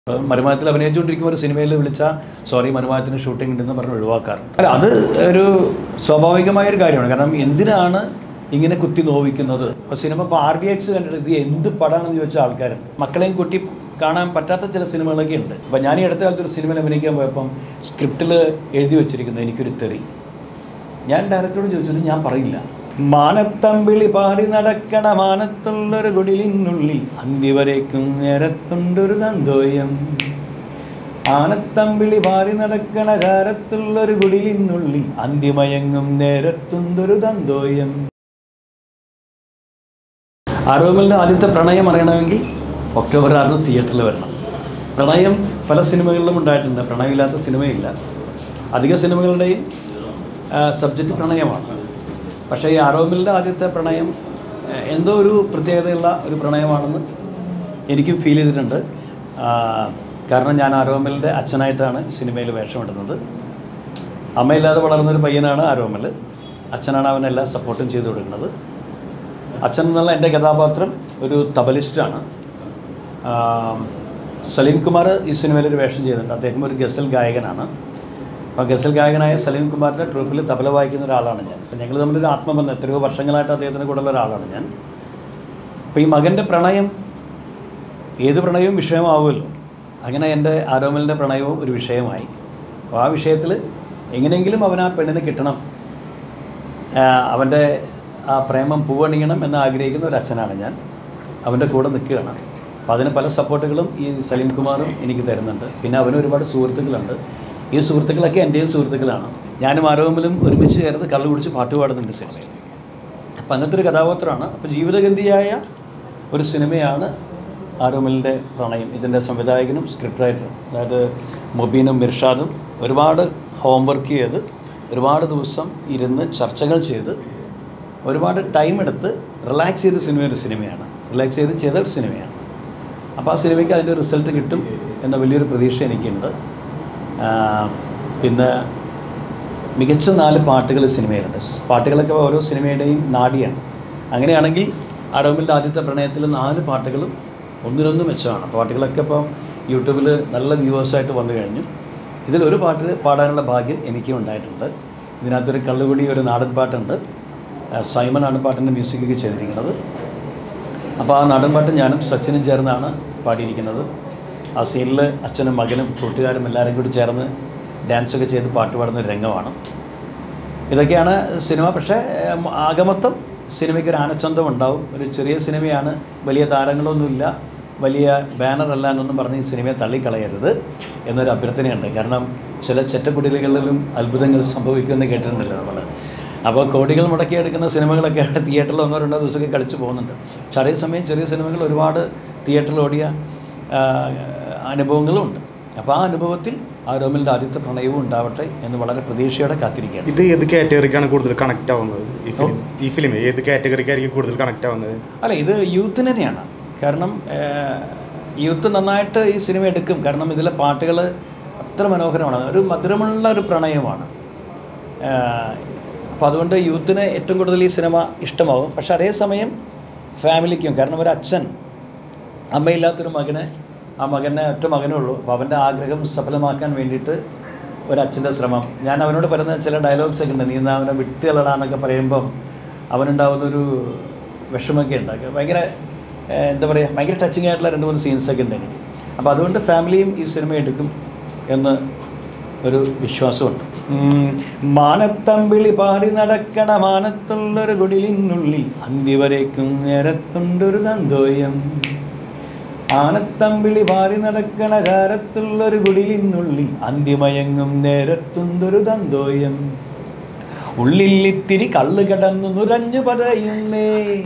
ഇപ്പം മരുമാനത്തിൽ അഭിനയിച്ചുകൊണ്ടിരിക്കുമ്പോൾ ഒരു സിനിമയിൽ വിളിച്ചാൽ സോറി മരുമാനത്തിന് ഷൂട്ടിംഗ് ഉണ്ടെന്ന് പറഞ്ഞ് ഒഴിവാക്കാറുണ്ട് അല്ല അത് ഒരു സ്വാഭാവികമായ ഒരു കാര്യമാണ് കാരണം എന്തിനാണ് ഇങ്ങനെ കുത്തി നോവിക്കുന്നത് ഇപ്പോൾ സിനിമ ഇപ്പോൾ ആർ ഡി എക്സ് കണ്ടിട്ട് ഇത് എന്ത് പടമാണെന്ന് ചോദിച്ച ആൾക്കാരുണ്ട് മക്കളെയും കുട്ടി കാണാൻ പറ്റാത്ത ചില സിനിമകളൊക്കെ ഉണ്ട് അപ്പോൾ ഞാൻ ഈ അടുത്ത കാലത്ത് ഒരു സിനിമയിൽ അഭിനയിക്കാൻ പോയപ്പം സ്ക്രിപ്റ്റിൽ എഴുതി വെച്ചിരിക്കുന്നത് എനിക്കൊരു തെറി ഞാൻ ഡയറക്ടറോട് ചോദിച്ചത് ഞാൻ പറയില്ല മാനത്തമ്പിളി പാടി നടക്കണ മാനത്തുള്ളൊരു കുടിലിനുള്ളിൽ അന്തിവരേക്കും നേരത്തുണ്ടൊരു നന്തോയം ആനത്തമ്പിളി പാടി നടക്കണ ചാരത്തുള്ളൊരു കുടിലിനുള്ളിൽ അന്തിമയങ്ങും നേരത്തുണ്ടൊരു തന്തോയം ആരോമലിൻ്റെ ആദ്യത്തെ പ്രണയം അറിയണമെങ്കിൽ ഒക്ടോബർ ആറിന് തിയേറ്ററിൽ വരണം പ്രണയം പല സിനിമകളിലും ഉണ്ടായിട്ടുണ്ട് പ്രണയമില്ലാത്ത സിനിമയില്ല അധിക സിനിമകളുടെയും സബ്ജക്റ്റ് പ്രണയമാണ് പക്ഷേ ഈ ആരോമിലിൻ്റെ ആദ്യത്തെ പ്രണയം ആ, എന്തോ ഒരു പ്രത്യേകതയുള്ള ഒരു പ്രണയമാണെന്ന് എനിക്കും ഫീൽ ചെയ്തിട്ടുണ്ട് ആ, കാരണം ഞാൻ ആരോമലിൻ്റെ അച്ഛനായിട്ടാണ് സിനിമയിൽ വേഷമിടുന്നത് അമ്മയില്ലാതെ വളർന്നൊരു പയ്യനാണ് ആരോമൽ അച്ഛനാണ് അവൻ എല്ലാ സപ്പോർട്ടും ചെയ്തു കൊടുക്കുന്നത് അച്ഛൻ എന്നുള്ള എൻ്റെ കഥാപാത്രം ഒരു തബലിസ്റ്റാണ് ആ, സലീം കുമാർ ഈ സിനിമയിൽ ഒരു വേഷം ചെയ്യുന്നുണ്ട് അദ്ദേഹം ഒരു ഗസൽ ഗായകനാണ് അപ്പോൾ ഗസൽ ഗായകനായ സലീം കുമാറിൻ്റെ ട്രൂപ്പിൽ തബല വായിക്കുന്ന ഒരാളാണ് ഞാൻ അപ്പോൾ ഞങ്ങൾ തമ്മിലൊരു ആത്മബന്ധം എത്രയോ വർഷങ്ങളായിട്ട് അദ്ദേഹത്തിന് കൂടെ ഉള്ള ഒരാളാണ് ഞാൻ അപ്പോൾ ഈ മകൻ്റെ പ്രണയം ഏത് പ്രണയവും വിഷയമാവുമല്ലോ അങ്ങനെ എൻ്റെ ആരോമലിൻ്റെ പ്രണയവും ഒരു വിഷയമായി അപ്പോൾ ആ വിഷയത്തിൽ എങ്ങനെയെങ്കിലും അവൻ ആ പെണ്ണിനെ കിട്ടണം ആ, അവൻ്റെ ആ പ്രേമം പൂവണിയണം എന്ന് ആഗ്രഹിക്കുന്ന ഒരു അച്ഛനാണ് ഞാൻ അവൻ്റെ കൂടെ നിൽക്കുകയാണ് അപ്പോൾ അതിന് പല സപ്പോർട്ടുകളും ഈ സലീം കുമാറും എനിക്ക് തരുന്നുണ്ട് പിന്നെ അവന് ഒരുപാട് സുഹൃത്തുക്കളുണ്ട് ഈ സുഹൃത്തുക്കളൊക്കെ എൻ്റെയും സുഹൃത്തുക്കളാണ് ഞാനും ആരോമലും ഒരുമിച്ച് ചേർന്ന് കള്ളു കുടിച്ച് പാട്ട് പാടുന്നുണ്ട് സിനിമയിൽ അപ്പം അങ്ങനത്തെ ഒരു കഥാപാത്രമാണ് അപ്പോൾ ജീവിതഗന്ധിയായ ഒരു സിനിമയാണ് ആരോമലിൻ്റെ പ്രണയം ഇതിൻ്റെ സംവിധായകനും സ്ക്രിപ്റ്റ് റൈറ്ററും അതായത് മൊബീനും മിർഷാദും ഒരുപാട് ഹോംവർക്ക് ചെയ്ത് ഒരുപാട് ദിവസം ഇരുന്ന് ചർച്ചകൾ ചെയ്ത് ഒരുപാട് ടൈം എടുത്ത് റിലാക്സ് ചെയ്ത സിനിമ ഒരു സിനിമയാണ് റിലാക്സ് ചെയ്ത് ചെയ്ത ഒരു സിനിമയാണ് അപ്പോൾ ആ സിനിമയ്ക്ക് അതിൻ്റെ റിസൾട്ട് കിട്ടും എന്ന വലിയൊരു പ്രതീക്ഷ എനിക്കുണ്ട് ആ, പിന്നെ മികച്ച നാല് പാട്ടുകൾ സിനിമയിലുണ്ട് സ് പാട്ടുകളൊക്കെ ഓരോ സിനിമയുടെയും നാടിയാണ് അങ്ങനെയാണെങ്കിൽ ആരോമിൻ്റെ ആദ്യത്തെ പ്രണയത്തിൽ നാല് പാട്ടുകളും ഒന്നിനൊന്ന് മെച്ചമാണ് പാട്ടുകളൊക്കെ ഇപ്പം യൂട്യൂബിൽ നല്ല വ്യൂവേഴ്സായിട്ട് വന്നു കഴിഞ്ഞു ഇതിലൊരു പാട്ട് പാടാനുള്ള ഭാഗ്യം എനിക്കും ഉണ്ടായിട്ടുണ്ട് ഇതിനകത്തൊരു കള്ളുകുടി ഒരു നാടൻ പാട്ടുണ്ട് ആ, സൈമനാണ് പാട്ടിൻ്റെ മ്യൂസിക്കൊക്കെ ചെയ്തിരിക്കുന്നത് അപ്പോൾ ആ നാടൻ പാട്ട് ഞാനും സച്ചിനും ചേർന്നാണ് പാടിയിരിക്കുന്നത് ആ സീനിൽ അച്ഛനും മകനും കൂട്ടുകാരും എല്ലാവരും കൂടി ചേർന്ന് ഡാൻസൊക്കെ ചെയ്ത് പാട്ട് പാടുന്ന ഒരു രംഗമാണ് ഇതൊക്കെയാണ് സിനിമ പക്ഷേ ഏം, ആകമൊത്തം സിനിമയ്ക്ക് ഒരു ആനച്ചന്തം ഉണ്ടാവും ഒരു ചെറിയ സിനിമയാണ് വലിയ താരങ്ങളൊന്നുമില്ല വലിയ ബാനർ അല്ല എന്നൊന്നും പറഞ്ഞ് ഈ സിനിമയെ തള്ളിക്കളയരുത് എന്നൊരു അഭ്യർത്ഥനയുണ്ട് കാരണം ചില ചെറ്റക്കുടിലുകളിലും അത്ഭുതങ്ങൾ സംഭവിക്കുമെന്ന് കേട്ടിട്ടുണ്ടല്ലോ നമ്മൾ അപ്പോൾ കോടികൾ മുടക്കിയെടുക്കുന്ന സിനിമകളൊക്കെ തിയേറ്ററിൽ ഒന്നോ രണ്ടോ ദിവസമൊക്കെ കളിച്ചു പോകുന്നുണ്ട് പക്ഷേ അതേസമയം ചെറിയ സിനിമകൾ ഒരുപാട് തിയേറ്ററിൽ ഓടിയ ആ, അനുഭവങ്ങളും ഉണ്ട് അപ്പോൾ ആ അനുഭവത്തിൽ ആ രോമിലിൻ്റെ ആദ്യത്തെ പ്രണയവും ഉണ്ടാവട്ടെ എന്ന് വളരെ പ്രതീക്ഷയോടെ കാത്തിരിക്കുകയാണ് ഇത് ഏത് കാറ്റഗറിക്കാണ് കൂടുതൽ കണക്ട് ആവുന്നത് ഈ ഫിലിം ഈ ഫിലിം ഏത് കാറ്റഗറിക്കായിരിക്കും കൂടുതൽ കണക്ട് ആവുന്നത് അല്ല ഇത് യൂത്തിന് തന്നെയാണ് കാരണം യൂത്ത് നന്നായിട്ട് ഈ സിനിമ എടുക്കും കാരണം ഇതിലെ പാട്ടുകൾ അത്ര മനോഹരമാണ് ഒരു മധുരമുള്ള ഒരു പ്രണയമാണ് അപ്പോൾ അതുകൊണ്ട് യൂത്തിന് ഏറ്റവും കൂടുതൽ ഈ സിനിമ ഇഷ്ടമാവും പക്ഷെ അതേസമയം ഫാമിലിക്കും കാരണം ഒരു അച്ഛൻ അമ്മയില്ലാത്തൊരു മകന് ആ മകനെ ഒറ്റ മകനേ ഉള്ളൂ അപ്പോൾ അവൻ്റെ ആഗ്രഹം സഫലമാക്കാൻ വേണ്ടിയിട്ട് ഒരച്ഛൻ്റെ ശ്രമം ഞാൻ അവനോട് പറയുന്ന ചില ഡയലോഗ്സ് ഒക്കെ ഉണ്ട് നീ എന്നാ അവനെ വിട്ടുകളടാന്നൊക്കെ പറയുമ്പം അവനുണ്ടാവുന്നൊരു വിഷമമൊക്കെ ഉണ്ടാക്കുക ഭയങ്കര ഏഹ്, എന്താ പറയുക ഭയങ്കര ടച്ചിങ് ആയിട്ടുള്ള രണ്ട് മൂന്ന് സീൻസൊക്കെ ഉണ്ട് എനിക്ക് അപ്പോൾ അതുകൊണ്ട് ഫാമിലിയും ഈ സിനിമ എടുക്കും എന്ന് ഒരു വിശ്വാസമുണ്ട് ഉം, മാനത്തമ്പിളി പാടി നടക്കണ മാനത്തുള്ളൊരു കുടിലിനുള്ളിൽ അന്തിവരേക്കും നേരത്തുണ്ടൊരു തന്തോയം ആനത്തമ്പിളി പാടി നടക്കണ ചാരത്തുള്ളൊരു കുടിലിനുള്ളിൽ അന്തിമയങ്ങും നേരത്തുണ്ടൊരു തന്തോയം ഉള്ളിൽ ഇത്തിരി കള്ള് കിടന്നു നുരഞ്ഞു പറയുന്നേ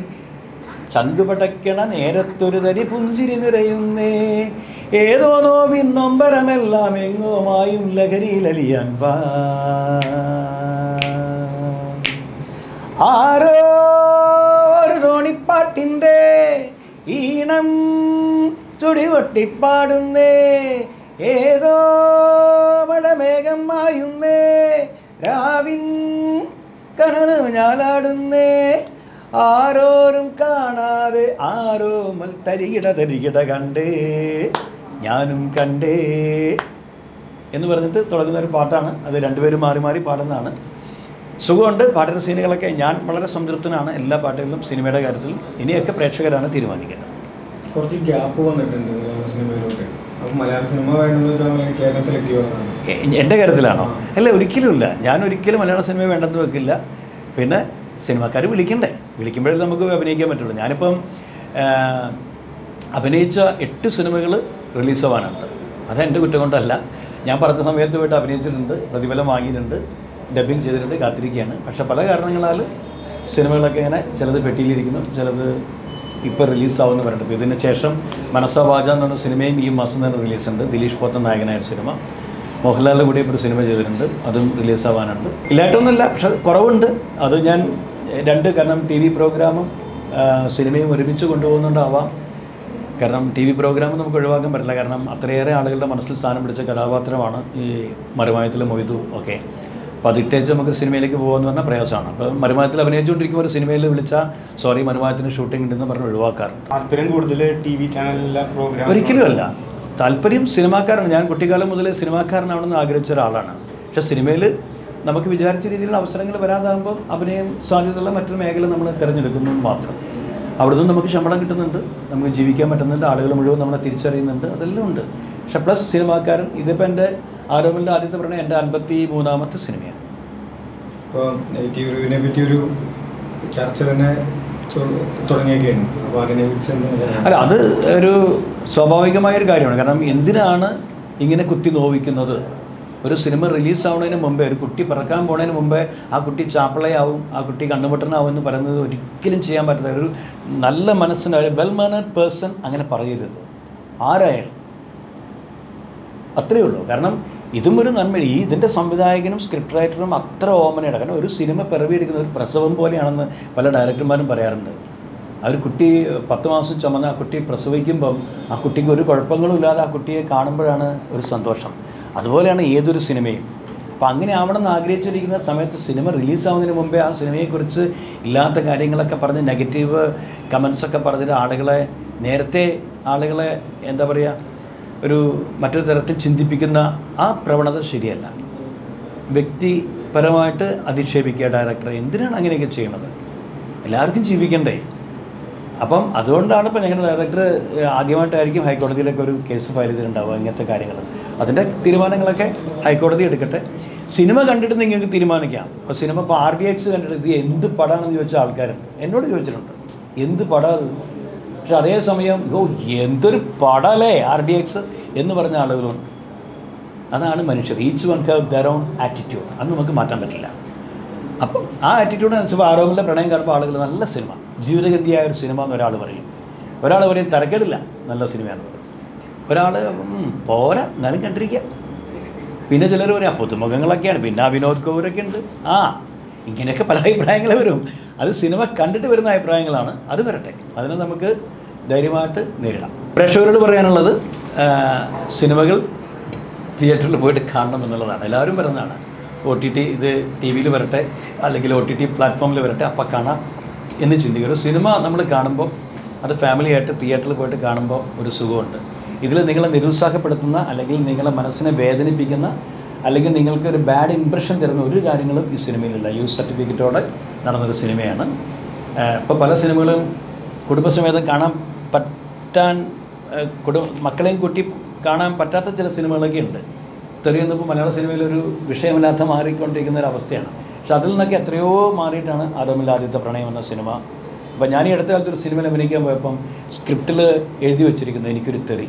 ചങ്കുപടക്കണ നേരത്തൊരു തരി പുഞ്ചിരി നിറയുന്നേ ഏതോ നോവിൻ നൊമ്പരമെല്ലാം എങ്ങോമായും ലഹരിയിലലിയാൻ വാ ആരോ ഒരു തോണിപ്പാട്ടിൻ്റെ ഈണം ചുടികൊട്ടിപ്പാടുന്നേ ഏതോ മഴമേഘം മായുന്നേ രാവിൻ കനനു ഞാലാടുന്നേ ആരോരും കാണാതെ ആരോ മൽ തരികിട തരികിട കണ്ടേ ഞാനും കണ്ടേ എന്ന് പറഞ്ഞിട്ട് തുടങ്ങുന്ന ഒരു പാട്ടാണ് അത് രണ്ടുപേരും മാറി മാറി പാടുന്നതാണ് സുഖമുണ്ട് പാട്ടിൻ്റെ സീനുകളൊക്കെ ഞാൻ വളരെ സംതൃപ്തനാണ് എല്ലാ പാട്ടുകളിലും സിനിമയുടെ കാര്യത്തിൽ ഇനിയൊക്കെ പ്രേക്ഷകരാണ് തീരുമാനിക്കേണ്ടത് കുറച്ച് ഗ്യാപ്പ് വന്നിട്ടുണ്ട് മലയാള സിനിമയിലോട്ട് അപ്പം മലയാള സിനിമ വേണമെന്ന് വെച്ചാൽ അല്ലെങ്കിൽ ചേട്ടൻ സെലക്ട് ചെയ്യുന്നതാണ് എ- എൻ്റെ കാര്യത്തിലാണോ അല്ല ഒരിക്കലുമില്ല ഞാൻ ഒരിക്കലും മലയാള സിനിമ വേണ്ടെന്ന് വെക്കില്ല പിന്നെ സിനിമാക്കാർ വിളിക്കണ്ടേ വിളിക്കുമ്പോഴേ നമുക്ക് അഭിനയിക്കാൻ പറ്റുള്ളൂ ഞാനിപ്പം ആ, അഭിനയിച്ച എട്ട് സിനിമകൾ റിലീസാവാനുണ്ട് അത് എൻ്റെ കുറ്റം കൊണ്ടല്ല ഞാൻ പറഞ്ഞ സമയത്ത് പോയിട്ട് അഭിനയിച്ചിട്ടുണ്ട് പ്രതിഫലം വാങ്ങിയിട്ടുണ്ട് ഡബ്ബിങ് ചെയ്തിട്ടുണ്ട് കാത്തിരിക്കുകയാണ് പക്ഷേ പല കാരണങ്ങളാൽ സിനിമകളൊക്കെ ഇങ്ങനെ ചിലത് പെട്ടിയിലിരിക്കുന്നു ചിലത് ഇപ്പോൾ റിലീസാവുമെന്ന് പറയുന്നുണ്ട് ഇപ്പോൾ ഇതിന് ശേഷം മനസ്സാ വാജ എന്ന് പറഞ്ഞ സിനിമയും ഈ മാസം തന്നെ റിലീസുണ്ട് ദിലീഷ് പോത്തൻ നായകനായ ഒരു സിനിമ മോഹൻലാലിൻ്റെ കൂടെ ഇപ്പോൾ ഒരു സിനിമ ചെയ്തിട്ടുണ്ട് അതും റിലീസാവാനുണ്ട് ഇല്ലായിട്ടൊന്നുമില്ല പക്ഷെ കുറവുണ്ട് അത് ഞാൻ എഹ്, രണ്ട് കാരണം ടി വി പ്രോഗ്രാമും ആ, സിനിമയും ഒരുമിച്ച് കൊണ്ടുപോകുന്നുണ്ടാവാം കാരണം ടി വി പ്രോഗ്രാം നമുക്ക് ഒഴിവാക്കാൻ പറ്റില്ല കാരണം അത്രയേറെ ആളുകളുടെ മനസ്സിൽ സ്ഥാനം പിടിച്ച കഥാപാത്രമാണ് ഈ മറുമായത്തിലെ മൊയ്തു ഒക്കെ അപ്പോൾ അത് ഇട്ടേച്ച് നമുക്ക് സിനിമയിലേക്ക് പോകുമെന്ന് പറഞ്ഞാൽ പ്രയാസമാണ് അപ്പോൾ മറുമായത്തിൽ അഭിനയിച്ചുകൊണ്ടിരിക്കുമ്പോൾ ഒരു സിനിമയിൽ വിളിച്ചാൽ സോറി മറുമായത്തിന് ഷൂട്ടിംഗ് ഉണ്ടെന്ന് പറഞ്ഞ് ഒഴിവാക്കാറുണ്ട് താല്പര്യം കൂടുതൽ ടി വി ചാനലിലെ പ്രോഗ്രാം ഒരിക്കലും അല്ല താല്പര്യം സിനിമാക്കാരാണ് ഞാൻ കുട്ടിക്കാലം മുതൽ സിനിമാക്കാരനാവണമെന്ന് ആഗ്രഹിച്ച ഒരാളാണ് പക്ഷെ സിനിമയിൽ നമുക്ക് വിചാരിച്ച രീതിയിലുള്ള അവസരങ്ങൾ വരാതാകുമ്പോൾ അഭിനയം സാധ്യതയുള്ള മറ്റൊരു മേഖല നമ്മൾ തിരഞ്ഞെടുക്കുന്നു എന്ന് മാത്രം അവിടുന്ന് നമുക്ക് ശമ്പളം കിട്ടുന്നുണ്ട് നമുക്ക് ജീവിക്കാൻ പറ്റുന്നുണ്ട് ആളുകൾ മുഴുവൻ നമ്മളെ തിരിച്ചറിയുന്നുണ്ട് അതെല്ലാം ഉണ്ട് പക്ഷെ പ്ലസ് സിനിമാക്കാരൻ ഇതിപ്പോൾ എൻ്റെ ആരോമിൻ്റെ ആദ്യത്തെ പ്രണയം എൻ്റെ അൻപത്തി മൂന്നാമത്തെ സിനിമയാണ് ഇപ്പോൾ നെഗറ്റീവ് റിവ്യൂവിനെ പറ്റി ഒരു ചർച്ച തന്നെ തു- തുടങ്ങിയൊക്കെയാണ് അപ്പോൾ അതിനെ കുറിച്ച് എന്താ അല്ല അത് ഒരു സ്വാഭാവികമായ ഒരു കാര്യമാണ് കാരണം എന്തിനാണ് ഇങ്ങനെ കുത്തി നോവിക്കുന്നത് ഒരു സിനിമ റിലീസ് ആവുന്നതിന് മുമ്പേ ഒരു കുട്ടി പിറക്കാൻ പോണതിന് മുമ്പേ ആ കുട്ടി ചാപ്പിളയാവും ആ കുട്ടി കണ്ണുപൊട്ടനാവും എന്ന് പറയുന്നത് ഒരിക്കലും ചെയ്യാൻ പറ്റാത്ത ഒരു നല്ല മനസ്സിൻ്റെ ഒരു വെൽ മാനേഡ് പേഴ്സൺ അങ്ങനെ പറയരുത് ആരായാലും അത്രയേ ഉള്ളൂ കാരണം ഇതും ഒരു നന്മ ഈ ഇതിൻ്റെ സംവിധായകനും സ്ക്രിപ്റ്റ് റൈറ്ററും അത്ര ഓമനയുടെ കാരണം ഒരു സിനിമ പിറവിയെടുക്കുന്ന ഒരു പ്രസവം പോലെയാണെന്ന് പല ഡയറക്ടർമാരും പറയാറുണ്ട് ആ ഒരു കുട്ടി പത്ത് മാസം ചുമന്ന് ആ കുട്ടി പ്രസവിക്കുമ്പം ആ കുട്ടിക്ക് ഒരു കുഴപ്പങ്ങളും ഇല്ലാതെ ആ കുട്ടിയെ കാണുമ്പോഴാണ് ഒരു സന്തോഷം അതുപോലെയാണ് ഏതൊരു സിനിമയും അപ്പോൾ അങ്ങനെ ആവണമെന്ന് ആഗ്രഹിച്ചിരിക്കുന്ന സമയത്ത് സിനിമ റിലീസാവുന്നതിന് മുമ്പേ ആ സിനിമയെക്കുറിച്ച് ഇല്ലാത്ത കാര്യങ്ങളൊക്കെ പറഞ്ഞ് നെഗറ്റീവ് കമൻസൊക്കെ പറഞ്ഞിട്ട് ആളുകളെ നേരത്തെ ആളുകളെ എന്താ പറയുക ഒരു മറ്റൊരു തരത്തിൽ ചിന്തിപ്പിക്കുന്ന ആ പ്രവണത ശരിയല്ല വ്യക്തിപരമായിട്ട് അധിക്ഷേപിക്കുക ഡയറക്ടറെ എന്തിനാണ് അങ്ങനെയൊക്കെ ചെയ്യണത് എല്ലാവർക്കും ജീവിക്കണ്ടേ അപ്പം അതുകൊണ്ടാണ് ഇപ്പോൾ ഞങ്ങളുടെ ഡയറക്ടർ ആദ്യമായിട്ടായിരിക്കും ഹൈക്കോടതിയിലൊക്കെ ഒരു കേസ് ഫയൽ ചെയ്തിട്ടുണ്ടാവുക ഇങ്ങനത്തെ കാര്യങ്ങൾ അതിൻ്റെ തീരുമാനങ്ങളൊക്കെ ഹൈക്കോടതി എടുക്കട്ടെ സിനിമ കണ്ടിട്ട് നിങ്ങൾക്ക് തീരുമാനിക്കാം അപ്പോൾ സിനിമ ഇപ്പോൾ ആർ ഡി എക്സ് കണ്ടിട്ട് ഇത് എന്ത് പടമാണെന്ന് ചോദിച്ച ആൾക്കാരുണ്ട് എന്നോട് ചോദിച്ചിട്ടുണ്ട് എന്ത് പടം അത് പക്ഷെ അതേസമയം ഓ എന്തൊരു പടമല്ലേ ആർ ഡി എക്സ് എന്ന് പറഞ്ഞ ആളുകളുണ്ട് അതാണ് മനുഷ്യർ each one have their own attitude അത് നമുക്ക് മാറ്റാൻ പറ്റില്ല അപ്പം ആ ആറ്റിറ്റ്യൂഡ് അനുസരിച്ച് ആരോമിലെ പ്രണയം കാണുമ്പോൾ ആളുകൾ നല്ല സിനിമ ജീവിതഗന്ധിയായ ഒരു സിനിമ എന്ന് ഒരാൾ പറയും ഒരാൾ പറയും തിരക്കേടില്ല നല്ല സിനിമയാണെന്ന് പറയും ഒരാൾ പോരാ എന്നാലും കണ്ടിരിക്കുക പിന്നെ ചിലർ പറയും ആ പുതുമുഖങ്ങളൊക്കെയാണ് പിന്നെ ആ വിനോദ് കൗരൊക്കെ ഉണ്ട് ആ ഇങ്ങനെയൊക്കെ പല അഭിപ്രായങ്ങൾ വരും അത് സിനിമ കണ്ടിട്ട് വരുന്ന അഭിപ്രായങ്ങളാണ് അത് വരട്ടെ അതിനെ നമുക്ക് ധൈര്യമായിട്ട് നേരിടാം പ്രേക്ഷകരോട് പറയാനുള്ളത് ആ, സിനിമകൾ തിയേറ്ററിൽ പോയിട്ട് കാണണം എന്നുള്ളതാണ് എല്ലാവരും പറയുന്നതാണ് ഒ ടി ടി ഇത് ടി വിയിൽ വരട്ടെ അല്ലെങ്കിൽ ഒ ടി ടി പ്ലാറ്റ്ഫോമിൽ വരട്ടെ അപ്പം കാണാം എന്ന് ചിന്തിക്കുക ഒരു സിനിമ നമ്മൾ കാണുമ്പോൾ അത് ഫാമിലിയായിട്ട് തിയേറ്ററിൽ പോയിട്ട് കാണുമ്പോൾ ഒരു സുഖമുണ്ട് ഇതിൽ നിങ്ങളെ നിരുത്സാഹപ്പെടുത്തുന്ന അല്ലെങ്കിൽ നിങ്ങളെ മനസ്സിനെ വേദനിപ്പിക്കുന്ന അല്ലെങ്കിൽ നിങ്ങൾക്ക് ഒരു ബാഡ് ഇമ്പ്രഷൻ തരുന്ന ഒരു കാര്യങ്ങളും ഈ സിനിമയിലില്ല യൂസ് സർട്ടിഫിക്കറ്റോടെ നടന്നൊരു സിനിമയാണ് ഇപ്പോൾ പല സിനിമകളും കുടുംബസമേതം കാണാൻ പറ്റാൻ ഏഹ്, കുടു മക്കളെയും കൂട്ടി കാണാൻ പറ്റാത്ത ചില സിനിമകളൊക്കെ ഉണ്ട് തെറിയൊന്നിപ്പോൾ മലയാള സിനിമയിൽ ഒരു വിഷയമല്ലാത്ത മാറിക്കൊണ്ടിരിക്കുന്ന ഒരു അവസ്ഥയാണ് പക്ഷെ അതിൽ നിന്നൊക്കെ എത്രയോ മാറിയിട്ടാണ് ആരോമില്ല ആദ്യത്തെ പ്രണയം എന്ന സിനിമ അപ്പോൾ ഞാൻ ഈ അടുത്ത കാലത്ത് ഒരു സിനിമയിൽ അഭിനയിക്കാൻ പോയപ്പം സ്ക്രിപ്റ്റിൽ എഴുതി വെച്ചിരിക്കുന്നത് എനിക്കൊരു തെറി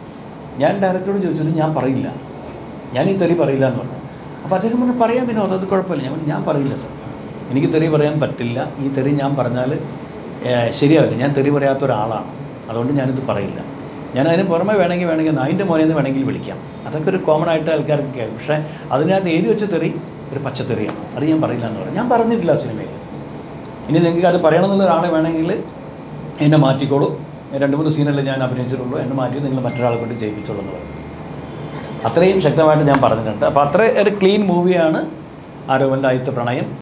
ഞാൻ ഡയറക്ടറോട് ചോദിച്ചത് ഞാൻ പറയില്ല ഞാൻ ഈ തെറി പറയില്ല എന്ന് പറഞ്ഞു അപ്പോൾ അദ്ദേഹം പറഞ്ഞു പറയാൻ പിന്നെ അത് കുഴപ്പമില്ല ഞാൻ പറഞ്ഞു, ഞാൻ പറയില്ല സർ എനിക്ക് തെറി പറയാൻ പറ്റില്ല ഈ തെറി ഞാൻ പറഞ്ഞാൽ ഏഹ്, ശരിയാവില്ല ഞാൻ തെറി പറയാത്ത ഒരാളാണ് അതുകൊണ്ട് ഞാനിത് പറയില്ല ഞാൻ അതിന് പുറമെ വേണമെങ്കിൽ വേണമെങ്കിൽ നായിൻ്റെ മോനെ എന്ന് വേണമെങ്കിൽ വിളിക്കാം അതൊക്കെ ഒരു കോമൺ ആയിട്ട് ആൾക്കാർക്ക് കേൾക്കും പക്ഷേ അതിനകത്ത് എഴുതി വെച്ച തെറി ഒരു പച്ചത്തെറിയാണ് അത് ഞാൻ പറയില്ല എന്ന് പറഞ്ഞു ഞാൻ പറഞ്ഞിട്ടില്ല ആ സിനിമയിൽ ഇനി നിങ്ങൾക്ക് അത് പറയണമെന്നുള്ള ഒരാളെ വേണമെങ്കിൽ എന്നെ മാറ്റിക്കോളൂ രണ്ട് മൂന്ന് സീനല്ലേ ഞാൻ അഭിനയിച്ചിട്ടുള്ളൂ എന്നെ മാറ്റി നിങ്ങൾ മറ്റൊരാളെ കൊണ്ട് ചെയ്യിപ്പിച്ചോളൂ എന്ന് പറഞ്ഞു അത്രയും ശക്തമായിട്ട് ഞാൻ പറഞ്ഞിട്ടുണ്ട് അപ്പോൾ അത്ര ഒരു ക്ലീൻ മൂവിയാണ് ആരോപൻ്റെ ആദ്യത്തെ പ്രണയം